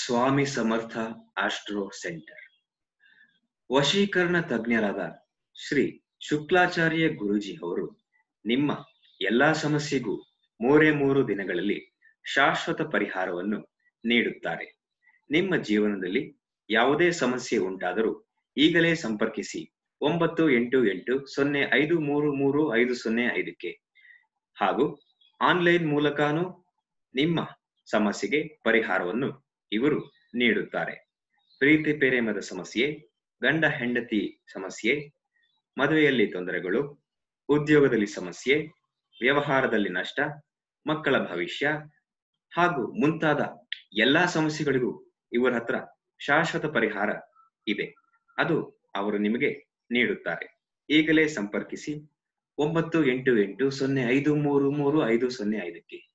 ಸ್ವಾಮಿ ಸಮರ್ಥ astro centre ವಶೀಕರಣ ತಜ್ಞರಾದ ಶ್ರೀ ಶುಕ್ಲಾಚಾರ್ಯ ಗುರೂಜಿ ಅವರು ನಿಮ್ಮ ಎಲ್ಲಾ ಸಮಸ್ಯೆಗೂ ಮೂರೇ ಮೂರು ದಿನಗಳಲ್ಲಿ ಶಾಶ್ವತ ಪರಿಹಾರವನ್ನು ನೀಡುತ್ತಾರೆ ನಿಮ್ಮ ಜೀವನದಲ್ಲಿ ಯಾವುದೇ ಸಮಸ್ಯೆ ಉಂಟಾದರೂ ಈಗಲೇ ಸಂಪರ್ಕಿಸಿ ಒಂಬತ್ತು ಎಂಟು ಎಂಟು ಸೊನ್ನೆ ಐದು ಮೂರು ಮೂರು ಐದು ಸೊನ್ನೆ ಐದಕ್ಕೆ ಹಾಗೂ ಆನ್ಲೈನ್ ಮೂಲಕನೂ ನಿಮ್ಮ ಸಮಸ್ಯೆಗೆ ಪರಿಹಾರವನ್ನು ಇವರು ನೀಡುತ್ತಾರೆ ಪ್ರೀತಿ ಪ್ರೇಮದ ಸಮಸ್ಯೆ ಗಂಡ ಹೆಂಡತಿ ಸಮಸ್ಯೆ ಮದುವೆಯಲ್ಲಿ ತೊಂದರೆಗಳು ಉದ್ಯೋಗದಲ್ಲಿ ಸಮಸ್ಯೆ ವ್ಯವಹಾರದಲ್ಲಿ ನಷ್ಟ ಮಕ್ಕಳ ಭವಿಷ್ಯ ಹಾಗೂ ಮುಂತಾದ ಎಲ್ಲಾ ಸಮಸ್ಯೆಗಳಿಗೂ ಇವರ ಹತ್ರ ಶಾಶ್ವತ ಪರಿಹಾರ ಇದೆ ಅದು ಅವರು ನಿಮಗೆ ನೀಡುತ್ತಾರೆ ಈಗಲೇ ಸಂಪರ್ಕಿಸಿ ಒಂಬತ್ತು ಎಂಟು ಎಂಟು ಸೊನ್ನೆ ಐದು ಮೂರು ಮೂರು ಐದು ಸೊನ್ನೆ ಐದಕ್ಕೆ